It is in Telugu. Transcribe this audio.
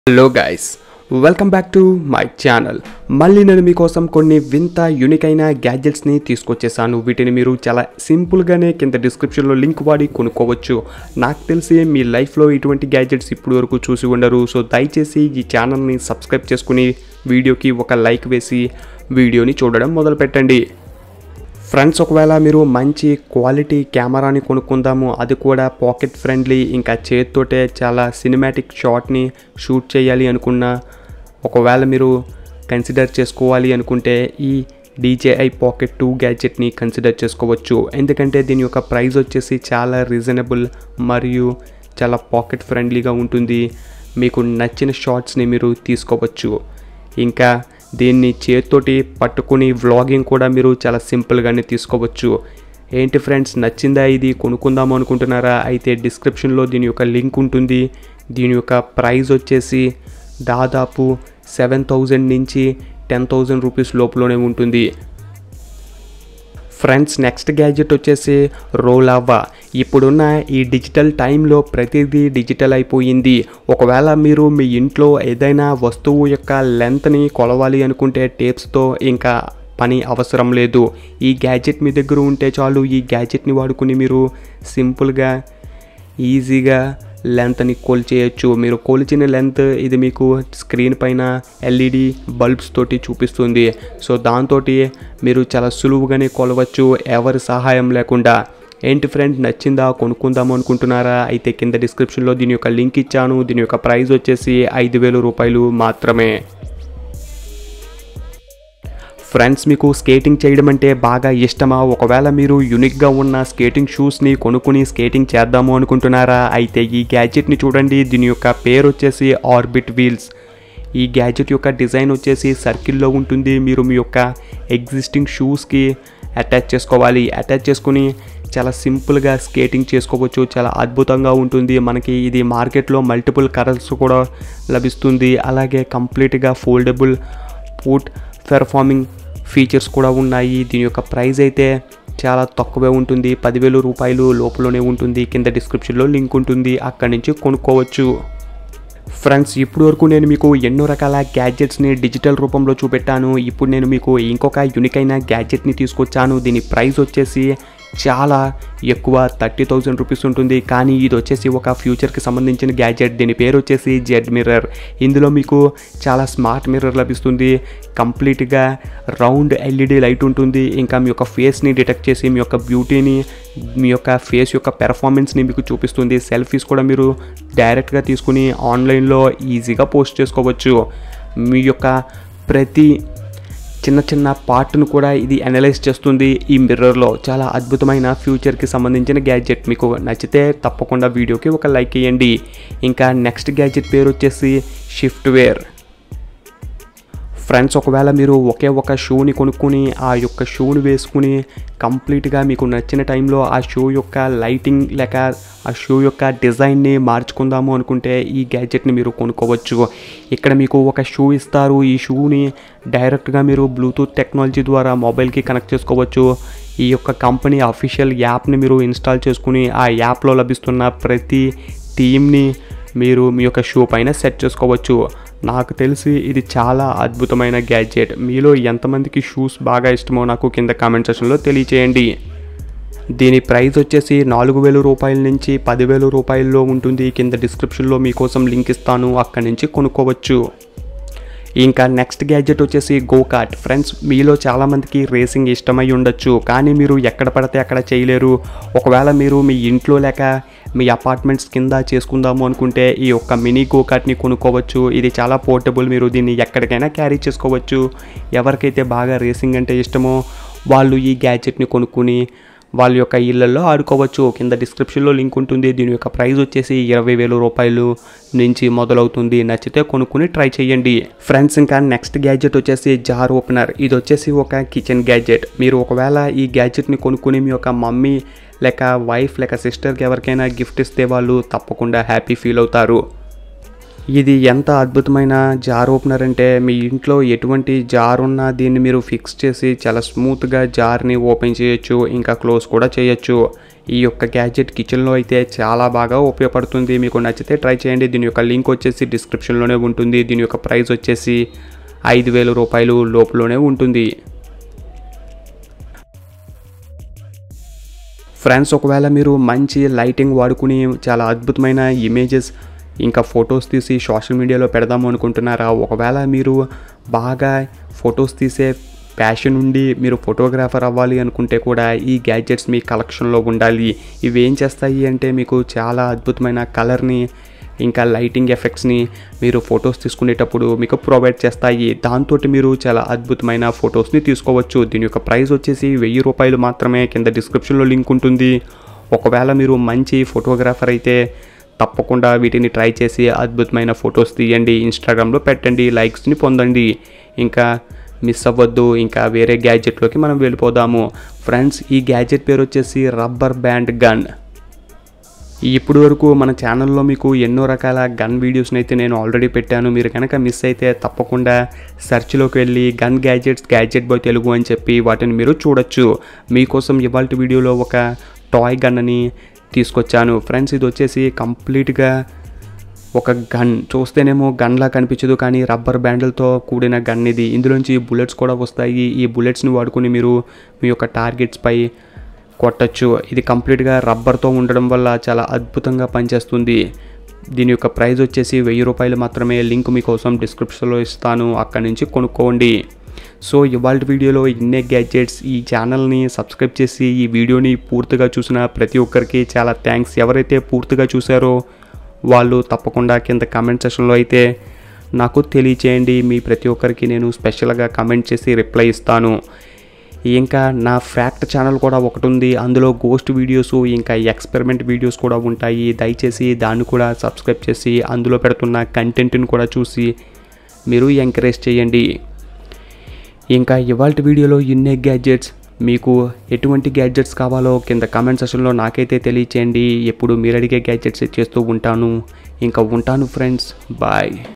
hello guys welcome back to my channel మళ్ళీ నేను మీకోసం కొన్ని వింత యూనిక్ అయిన గ్యాడ్జెట్స్ని తీసుకొచ్చేసాను వీటిని మీరు చాలా సింపుల్గానే కింద డిస్క్రిప్షన్లో లింక్ వాడి కొనుక్కోవచ్చు నాకు తెలిసి మీ లైఫ్లో ఇటువంటి గ్యాడ్జెట్స్ ఇప్పుడు వరకు చూసి ఉండరు సో దయచేసి ఈ ఛానల్ని సబ్స్క్రైబ్ చేసుకుని వీడియోకి ఒక లైక్ వేసి వీడియోని చూడడం మొదలు పెట్టండి ఫ్రెండ్స్ ఒకవేళ మీరు మంచి క్వాలిటీ కెమెరాని కొనుక్కుందాము అది కూడా పాకెట్ ఫ్రెండ్లీ ఇంకా చేతితోటే చాలా సినిమాటిక్ షాట్ని షూట్ చేయాలి అనుకున్న ఒకవేళ మీరు కన్సిడర్ చేసుకోవాలి అనుకుంటే ఈ డీజేఐ పాకెట్ టూ గ్యాడ్జెట్ని కన్సిడర్ చేసుకోవచ్చు ఎందుకంటే దీని యొక్క ప్రైస్ వచ్చేసి చాలా రీజనబుల్ మరియు చాలా పాకెట్ ఫ్రెండ్లీగా ఉంటుంది మీకు నచ్చిన షార్ట్స్ని మీరు తీసుకోవచ్చు ఇంకా దీన్ని చేతితోటి పట్టుకుని వ్లాగింగ్ కూడా మీరు చాలా సింపుల్గానే తీసుకోవచ్చు ఏంటి ఫ్రెండ్స్ నచ్చిందా ఇది కొనుక్కుందాము అనుకుంటున్నారా అయితే డిస్క్రిప్షన్లో దీని యొక్క లింక్ ఉంటుంది దీని యొక్క ప్రైస్ వచ్చేసి దాదాపు సెవెన్ థౌజండ్ నుంచి టెన్ థౌజండ్ రూపీస్ లోపలనే ఉంటుంది ఫ్రెండ్స్ నెక్స్ట్ గ్యాడ్జెట్ వచ్చేసి రోలావా ఇప్పుడున్న ఈ డిజిటల్ టైంలో ప్రతిదీ డిజిటల్ అయిపోయింది ఒకవేళ మీరు మీ ఇంట్లో ఏదైనా వస్తువు యొక్క లెంత్ని కొలవాలి అనుకుంటే టేప్స్తో ఇంకా పని అవసరం లేదు ఈ గ్యాడ్జెట్ మీ దగ్గర ఉంటే చాలు ఈ గ్యాడ్జెట్ని వాడుకుని మీరు సింపుల్గా ఈజీగా లెంత్ని కొలిచేయచ్చు మీరు కొలిచిన లెంత్ ఇది మీకు స్క్రీన్ పైన ఎల్ఈడి బల్బ్స్ తోటి చూపిస్తుంది సో దాంతో మీరు చాలా సులువుగానే కొలవచ్చు ఎవరి సహాయం లేకుండా ఏంటి ఫ్రెండ్ నచ్చిందా కొనుక్కుందాము అనుకుంటున్నారా అయితే కింద డిస్క్రిప్షన్లో దీని యొక్క లింక్ ఇచ్చాను దీని యొక్క ప్రైస్ వచ్చేసి ఐదు వేల రూపాయలు మాత్రమే ఫ్రెండ్స్ మీకు స్కేటింగ్ చేయడం అంటే బాగా ఇష్టమా ఒకవేళ మీరు యునిక్గా ఉన్న స్కేటింగ్ షూస్ని కొనుక్కుని స్కేటింగ్ చేద్దాము అనుకుంటున్నారా అయితే ఈ గ్యాడ్జెట్ని చూడండి దీని యొక్క పేరు వచ్చేసి ఆర్బిట్ వీల్స్ ఈ గ్యాడ్జెట్ యొక్క డిజైన్ వచ్చేసి సర్కిల్లో ఉంటుంది మీరు మీ యొక్క ఎగ్జిస్టింగ్ షూస్కి అటాచ్ చేసుకోవాలి అటాచ్ చేసుకుని చాలా సింపుల్గా స్కేటింగ్ చేసుకోవచ్చు చాలా అద్భుతంగా ఉంటుంది మనకి ఇది మార్కెట్లో మల్టిపుల్ కలర్స్ కూడా లభిస్తుంది అలాగే కంప్లీట్గా ఫోల్డబుల్ పూట్ పెర్ఫార్మింగ్ ఫీచర్స్ కూడా ఉన్నాయి దీని యొక్క ప్రైస్ అయితే చాలా తక్కువే ఉంటుంది పదివేల రూపాయలు లోపలనే ఉంటుంది కింద డిస్క్రిప్షన్లో లింక్ ఉంటుంది అక్కడి నుంచి కొనుక్కోవచ్చు ఫ్రెండ్స్ ఇప్పుడు వరకు నేను మీకు ఎన్నో రకాల గ్యాడ్జెట్స్ని డిజిటల్ రూపంలో చూపెట్టాను ఇప్పుడు నేను మీకు ఇంకొక యూనిక్ అయిన గ్యాడ్జెట్ని తీసుకొచ్చాను దీని ప్రైస్ వచ్చేసి చాలా ఎక్కువ థర్టీ థౌజండ్ రూపీస్ ఉంటుంది కానీ ఇది వచ్చేసి ఒక ఫ్యూచర్కి సంబంధించిన గ్యాడ్జెట్ దీని పేరు వచ్చేసి జెడ్ మిర్రర్ ఇందులో మీకు చాలా స్మార్ట్ మిర్రర్ లభిస్తుంది కంప్లీట్గా రౌండ్ ఎల్ఈడి లైట్ ఉంటుంది ఇంకా మీ యొక్క ఫేస్ని డిటెక్ట్ చేసి మీ యొక్క బ్యూటీని మీ యొక్క ఫేస్ యొక్క పెర్ఫార్మెన్స్ని మీకు చూపిస్తుంది సెల్ఫీస్ కూడా మీరు డైరెక్ట్గా తీసుకుని ఆన్లైన్లో ఈజీగా పోస్ట్ చేసుకోవచ్చు మీ యొక్క ప్రతి చిన్న చిన్న పార్ట్ను కూడా ఇది అనలైజ్ చేస్తుంది ఈ మిర్రర్లో చాలా అద్భుతమైన ఫ్యూచర్కి సంబంధించిన గ్యాడ్జెట్ మీకు నచ్చితే తప్పకుండా వీడియోకి ఒక లైక్ వేయండి ఇంకా నెక్స్ట్ గ్యాడ్జెట్ పేరు వచ్చేసి షిఫ్ట్ వేర్ ఫ్రెండ్స్ ఒకవేళ మీరు ఒకే ఒక షూని కొనుక్కుని ఆ యొక్క షూని వేసుకుని కంప్లీట్గా మీకు నచ్చిన టైంలో ఆ షూ యొక్క లైటింగ్ లేక ఆ షూ యొక్క డిజైన్ని మార్చుకుందాము అనుకుంటే ఈ గ్యాడ్జెట్ని మీరు కొనుక్కోవచ్చు ఇక్కడ మీకు ఒక షూ ఇస్తారు ఈ షూని డైరెక్ట్గా మీరు బ్లూటూత్ టెక్నాలజీ ద్వారా మొబైల్కి కనెక్ట్ చేసుకోవచ్చు ఈ యొక్క కంపెనీ అఫీషియల్ యాప్ని మీరు ఇన్స్టాల్ చేసుకుని ఆ యాప్లో లభిస్తున్న ప్రతి థీమ్ని మీరు మీ యొక్క షూ పైన సెట్ చేసుకోవచ్చు నాకు తెలిసి ఇది చాలా అద్భుతమైన గ్యాడ్జెట్ మీలో ఎంతమందికి షూస్ బాగా ఇష్టమో నాకు కింద కామెంట్ సెక్షన్లో తెలియచేయండి దీని ప్రైస్ వచ్చేసి నాలుగు వేల రూపాయల నుంచి పదివేల రూపాయల్లో ఉంటుంది కింద డిస్క్రిప్షన్లో మీకోసం లింక్ ఇస్తాను అక్కడి నుంచి కొనుక్కోవచ్చు ఇంకా నెక్స్ట్ గ్యాడ్జెట్ వచ్చేసి గో కార్ట్ ఫ్రెండ్స్ మీలో చాలామందికి రేసింగ్ ఇష్టమై ఉండొచ్చు కానీ మీరు ఎక్కడ పడితే అక్కడ చేయలేరు ఒకవేళ మీరు మీ ఇంట్లో లేక మీ అపార్ట్మెంట్స్ కింద చేసుకుందాము అనుకుంటే ఈ యొక్క మినీ గో కార్ట్ని కొనుక్కోవచ్చు ఇది చాలా పోర్టబుల్ మీరు దీన్ని ఎక్కడికైనా క్యారీ చేసుకోవచ్చు ఎవరికైతే బాగా రేసింగ్ అంటే ఇష్టమో వాళ్ళు ఈ గ్యాడ్జెట్ని కొనుక్కుని వాళ్ళ యొక్క ఇళ్ళల్లో ఆడుకోవచ్చు కింద డిస్క్రిప్షన్లో లింక్ ఉంటుంది దీని యొక్క ప్రైస్ వచ్చేసి ఇరవై వేల రూపాయలు నుంచి మొదలవుతుంది నచ్చితే కొనుక్కుని ట్రై చేయండి ఫ్రెండ్స్ ఇంకా నెక్స్ట్ గ్యాడ్జెట్ వచ్చేసి జార్ ఓపెనర్ ఇది వచ్చేసి ఒక కిచెన్ గ్యాడ్జెట్ మీరు ఒకవేళ ఈ గ్యాడ్జెట్ని కొనుక్కుని మీ యొక్క మమ్మీ లేక వైఫ్ లేక సిస్టర్కి ఎవరికైనా గిఫ్ట్ ఇస్తే వాళ్ళు తప్పకుండా హ్యాపీ ఫీల్ అవుతారు ఇది ఎంత అద్భుతమైన జార్ ఓపెనర్ అంటే మీ ఇంట్లో ఎటువంటి జార్ ఉన్నా దీన్ని మీరు ఫిక్స్ చేసి చాలా స్మూత్గా జార్ని ఓపెన్ చేయొచ్చు ఇంకా క్లోజ్ కూడా చేయొచ్చు ఈ యొక్క గ్యాడ్జెట్ కిచెన్లో అయితే చాలా బాగా ఉపయోగపడుతుంది మీకు నచ్చితే ట్రై చేయండి దీని యొక్క లింక్ వచ్చేసి డిస్క్రిప్షన్లోనే ఉంటుంది దీని యొక్క ప్రైస్ వచ్చేసి ఐదు వేల రూపాయలు లోపులోనే ఉంటుంది ఫ్రెండ్స్ ఒకవేళ మీరు మంచి లైటింగ్ వాడుకుని చాలా అద్భుతమైన ఇమేజెస్ ఇంకా ఫొటోస్ తీసి సోషల్ మీడియాలో పెడదాము అనుకుంటున్నారా ఒకవేళ మీరు బాగా ఫొటోస్ తీసే ప్యాషన్ ఉండి మీరు ఫోటోగ్రాఫర్ అవ్వాలి అనుకుంటే కూడా ఈ గ్యాడ్జెట్స్ మీ కలెక్షన్లో ఉండాలి ఇవి ఏం చేస్తాయి అంటే మీకు చాలా అద్భుతమైన కలర్ని ఇంకా లైటింగ్ ఎఫెక్ట్స్ని మీరు ఫొటోస్ తీసుకునేటప్పుడు మీకు ప్రొవైడ్ చేస్తాయి దాంతో మీరు చాలా అద్భుతమైన ఫొటోస్ని తీసుకోవచ్చు దీని యొక్క ప్రైస్ వచ్చేసి వెయ్యి రూపాయలు మాత్రమే కింద డిస్క్రిప్షన్లో లింక్ ఉంటుంది ఒకవేళ మీరు మంచి ఫోటోగ్రాఫర్ అయితే తప్పకుండా వీటిని ట్రై చేసి అద్భుతమైన ఫొటోస్ తీయండి ఇన్స్టాగ్రామ్లో పెట్టండి లైక్స్ని పొందండి ఇంకా మిస్ అవ్వద్దు ఇంకా వేరే గ్యాడ్జెట్లోకి మనం వెళ్ళిపోదాము ఫ్రెండ్స్ ఈ గ్యాడ్జెట్ పేరు వచ్చేసి రబ్బర్ బ్యాండ్ గన్ ఇప్పుడు వరకు మన ఛానల్లో మీకు ఎన్నో రకాల గన్ వీడియోస్ని అయితే నేను ఆల్రెడీ పెట్టాను మీరు కనుక మిస్ అయితే తప్పకుండా సెర్చ్లోకి వెళ్ళి gun gadgets gadget boy Telugu అని చెప్పి వాటిని మీరు చూడొచ్చు మీకోసం ఇవాళ వీడియోలో ఒక టాయ్ గన్ అని తీసుకొచ్చాను ఫ్రెండ్స్ ఇది వచ్చేసి కంప్లీట్గా ఒక గన్ చూస్తేనేమో గన్లా కనిపించదు కానీ రబ్బర్ బ్యాండ్లతో కూడిన గన్ ఇది ఇందులోంచి బుల్లెట్స్ కూడా వస్తాయి ఈ బుల్లెట్స్ని వాడుకొని మీరు మీ యొక్క టార్గెట్స్పై కొట్టచ్చు ఇది కంప్లీట్గా రబ్బర్తో ఉండడం వల్ల చాలా అద్భుతంగా పనిచేస్తుంది దీని యొక్క ప్రైస్ వచ్చేసి వెయ్యి రూపాయలు మాత్రమే లింక్ మీకోసం డిస్క్రిప్షన్లో ఇస్తాను అక్కడి నుంచి కొనుక్కోండి సో ఇవాళ వీడియోలో ఇన్నే గ్యాడ్జెట్స్ ఈ ఛానల్ని సబ్స్క్రైబ్ చేసి ఈ వీడియోని పూర్తిగా చూసిన ప్రతి ఒక్కరికి చాలా థ్యాంక్స్ ఎవరైతే పూర్తిగా చూసారో వాళ్ళు తప్పకుండా కింద కామెంట్ సెక్షన్లో అయితే నాకు తెలియచేయండి మీ ప్రతి ఒక్కరికి నేను స్పెషల్గా కామెంట్ చేసి రిప్లై ఇస్తాను ఇంకా నా ఫ్యాక్ట్ ఛానల్ కూడా ఒకటి ఉంది అందులో గోస్ట్ వీడియోస్ ఇంకా ఎక్స్పెరిమెంట్ వీడియోస్ కూడా ఉంటాయి దయచేసి దాన్ని కూడా సబ్స్క్రైబ్ చేసి అందులో పెడుతున్న కంటెంట్ని కూడా చూసి మీరు ఎంకరేజ్ చేయండి ఇంకా ఇవాళ వీడియోలో ఇన్నే గ్యాడ్జెట్స్ మీకు ఎటువంటి గ్యాడ్జెట్స్ కావాలో కింద కామెంట్ సెక్షన్లో నాకైతే తెలియచేయండి ఎప్పుడు మీరు అడిగే గ్యాడ్జెట్స్ చేస్తూ ఉంటాను ఇంకా ఉంటాను ఫ్రెండ్స్ బాయ్